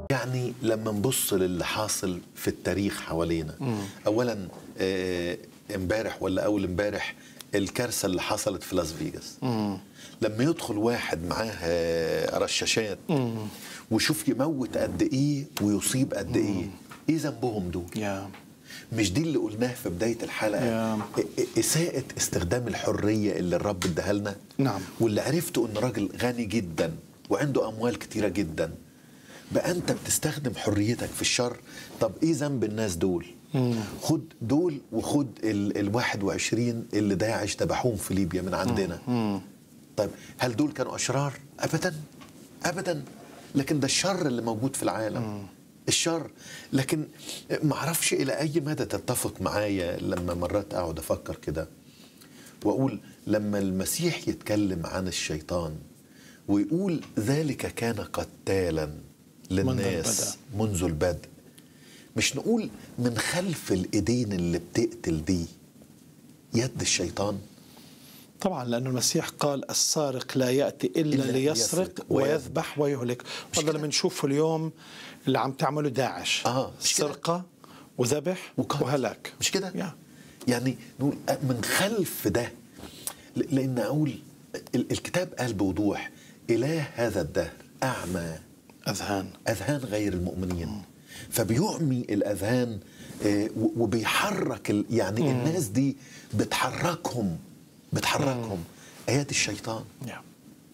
يعني لما نبص للي حاصل في التاريخ حوالينا اولا آه، امبارح ولا اول امبارح الكارثه اللي حصلت في لاس فيجاس لما يدخل واحد معاه آه، رشاشات ويشوف يموت قد ايه ويصيب قد ايه ايه ذنبهم دول يا مش دي اللي قلناها في بدايه الحلقه يا. إ- إ- اساءه استخدام الحريه اللي الرب اداها لنا نعم. واللي عرفته ان راجل غني جدا وعنده اموال كتيره جدا بقى انت بتستخدم حريتك في الشر طب ايه ذنب الناس دول خد دول وخد ال, ال 21 اللي داعش ذبحوهم في ليبيا من عندنا طيب هل دول كانوا اشرار ابدا ابدا لكن ده الشر اللي موجود في العالم الشر لكن ما اعرفش الى اي مدى تتفق معايا لما مرات اقعد افكر كده واقول لما المسيح يتكلم عن الشيطان ويقول ذلك كان قتالا للناس منذ البدء مش نقول من خلف الايدين اللي بتقتل دي يد الشيطان طبعا لأن المسيح قال السارق لا يأتي إلا, إلا ليسرق ليسرق ويذبح ويهلك وهذا كده. اللي بنشوفه اليوم اللي عم تعمله داعش آه، مش كده. سرقة وذبح وقتل. وهلاك مش كده؟ يا. يعني نقول من خلف ده ل- لان اقول ال- الكتاب قال بوضوح اله هذا الدهر اعمى أذهان اذهان غير المؤمنين فبيعمي الاذهان آه، و- وبيحرك ال- يعني الناس دي بتحركهم بتحركهم ايات الشيطان يا.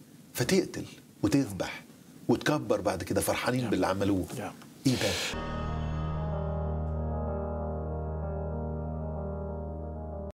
فتقتل وتذبح وتكبر بعد كده فرحانين باللي عملوه يا. ايه ده